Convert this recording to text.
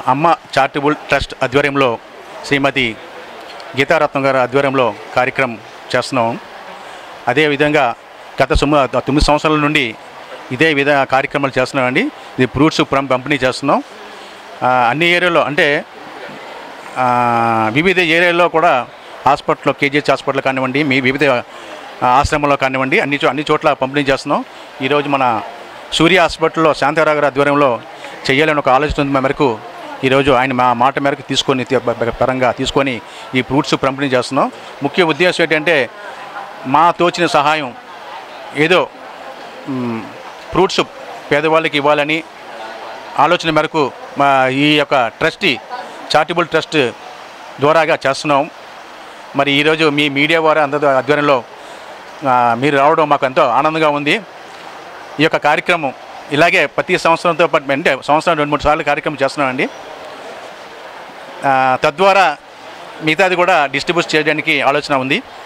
అమ్మ charitable trust ఆధ్వర్యంలో శ్రీమతి గీతారత్నం గారి ఆధ్వర్యంలో కార్యక్రమం చేస్తున్నాం అదేవిధంగా గత సుమ తొమ్మిది సంవత్సరాల నుండి ఇదే విధ కార్యక్రమాలు చేస్తున్నామండి ఇది ఫ్రూట్స్ పం- పంపిణీ చేస్తున్నాం ఆ, అన్ని ఏరియాలో అంటే ఆ, వివిధ ఏరియాల్లో కూడా హాస్పిటల్లో కేజీహెచ్ హాస్పిటల్ కానివ్వండి మీ వివిధ ఆ, ఆశ్రమంలో కానివ్వండి అన్ని చో అన్ని చోట్ల పంపిణీ చేస్తున్నాం ఈరోజు మన సూర్య హాస్పిటల్లో శాంతారావు గారి ఆధ్వర్యంలో చేయాలని ఒక ఆలోచన ఉంది మేరకు ఈరోజు ఆయన మా మాట మేరకు తీసుకొని తీ- ప- ప- పరంగా తీసుకొని ఈ ఫ్రూట్స్ పంపిణీ చేస్తున్నాం ముఖ్య ఉద్దేశం ఏంటంటే మా తోచిన సహాయం ఏదో మ్, ఫ్రూట్స్ పేదవాళ్ళకి ఇవ్వాలని ఆలోచన మేరకు మా ఈ యొక్క ట్రస్టీ చారిటబుల్ ట్రస్ట్ ద్వారాగా చేస్తున్నాం మరి ఈరోజు మీ మీడియా వారి అందరి ఆధ్వర్యంలో ఆ, మీరు రావడం మాకు ఎంతో ఆనందంగా ఉంది ఈ యొక్క కార్యక్రమం ఇలాగే ప్రతి సంవత్సరంతో పాటు అంటే సంవత్సరం రెండు మూడు సార్లు కార్యక్రమం చేస్తున్నామండి ఆ, తద్వారా మిగతాది కూడా డిస్ట్రిబ్యూట్ చేయడానికి ఆలోచన ఉంది